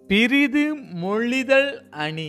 பிரிது மொழிதல் அணி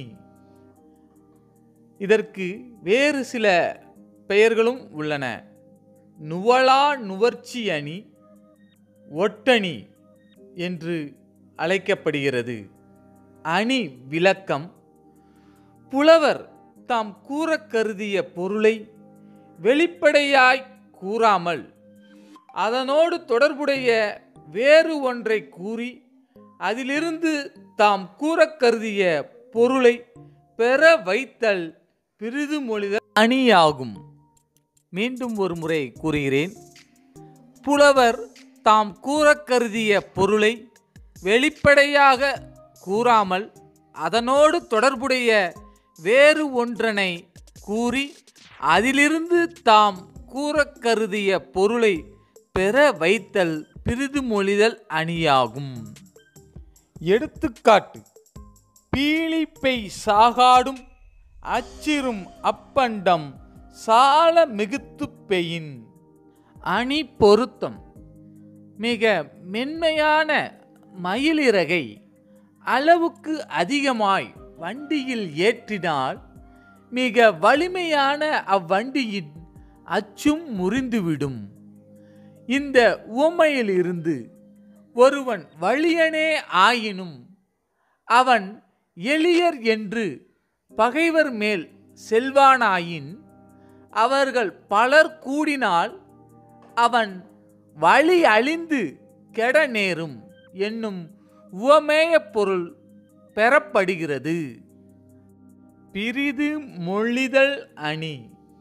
இதற்கு வேறு சில பெயர்களும் உள்ளன நுவலா நுவர்ச்சி அணி ஒட்டணி என்று அழைக்கப்படுகிறது அணி விளக்கம் புலவர் தாம் கூறக் கருதிய பொருளை வெளிப்படையாய் கூறாமல் அதனோடு தொடர்புடைய வேறு ஒன்றை கூறி அதிலிருந்து தாம் கூறக் கருதிய பொருளை பெற வைத்தல் பிரிது மொழிதல் அணியாகும் மீண்டும் ஒரு முறை கூறுகிறேன் புலவர் தாம் கூறக் கருதிய பொருளை வெளிப்படையாக கூறாமல் அதனோடு தொடர்புடைய வேறு ஒன்றனை கூறி அதிலிருந்து தாம் கூறக் கருதிய பொருளை பெற வைத்தல் பிரிது மொழிதல் அணியாகும் எடுத்துக்காட்டு பீலிப்பை சாகாடும் அச்சிரும் அப்பண்டம் சால மிகுத்துப் பெயின் அணி பொருத்தம் மிக மென்மையான மயிலிறகை அளவுக்கு அதிகமாய் வண்டியில் ஏற்றினால் மிக வலிமையான அவ்வண்டியின் அச்சும் முறிந்துவிடும் இந்த உவமையிலிருந்து ஒருவன் வலியனே ஆயினும் அவன் எளியர் என்று பகைவர் மேல் செல்வானாயின் அவர்கள் பலர் கூடினால் அவன் வழி அழிந்து கெட நேரும் என்னும் உவமேய பொருள் பெறப்படுகிறது பிரிது மொழிதல் அணி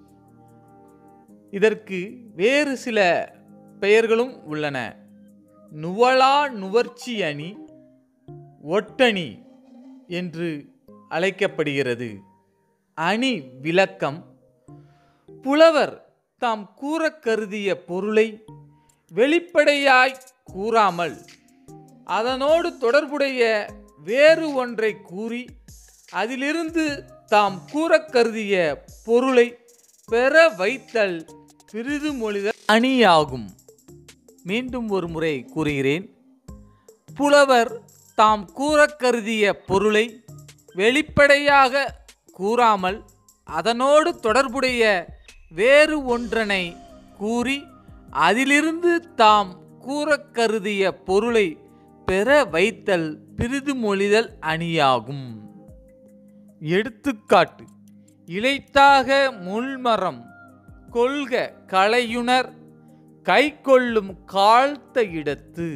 இதற்கு வேறு சில பெயர்களும் உள்ளன நுவலா நுவர்ச்சி அணி ஒட்டணி என்று அழைக்கப்படுகிறது அணி விளக்கம் புலவர் தாம் கூறக் கருதிய பொருளை வெளிப்படையாய் கூறாமல் அதனோடு தொடர்புடைய வேறு ஒன்றை கூறி அதிலிருந்து தாம் கூறக் கருதிய பொருளை பெற வைத்தல் பிரிது மொழிதல் அணியாகும் மீண்டும் ஒரு முறை கூறுகிறேன் புலவர் தாம் கூறக் கருதிய பொருளை வெளிப்படையாக கூறாமல் அதனோடு தொடர்புடைய வேறு ஒன்றனை கூறி அதிலிருந்து தாம் கூறக் கருதிய பொருளை பெற வைத்தல் பிரிது மொழிதல் அணியாகும் எடுத்துக்காட்டு இளைத்தாக முள்மரம் கொள்க கலையுணர் கை கொள்ளும் காழ்த்த இடத்து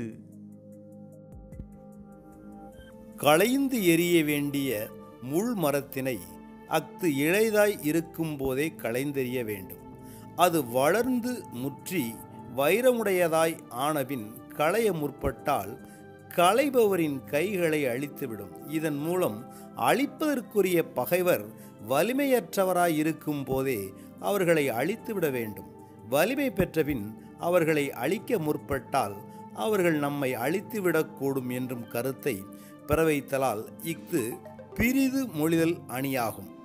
களைந்து எறிய வேண்டிய முள் மரத்தினை அஃது இளைதாய் இருக்கும்போதே களைந்தெறிய வேண்டும் அது வளர்ந்து முற்றி வைரமுடையதாய் ஆனபின் களைய முற்பட்டால் களைபவரின் கைகளை அழித்துவிடும் இதன் மூலம் அழிப்பதற்குரிய பகைவர் வலிமையற்றவராய் இருக்கும் போதே அவர்களை அழித்துவிட வேண்டும் வலிமை பெற்றபின் அவர்களை அழிக்க முற்பட்டால் அவர்கள் நம்மை அழித்துவிடக்கூடும் என்றும் கருத்தை பிறவைத்தலால் இஃது பிரிது மொழிதல் அணியாகும்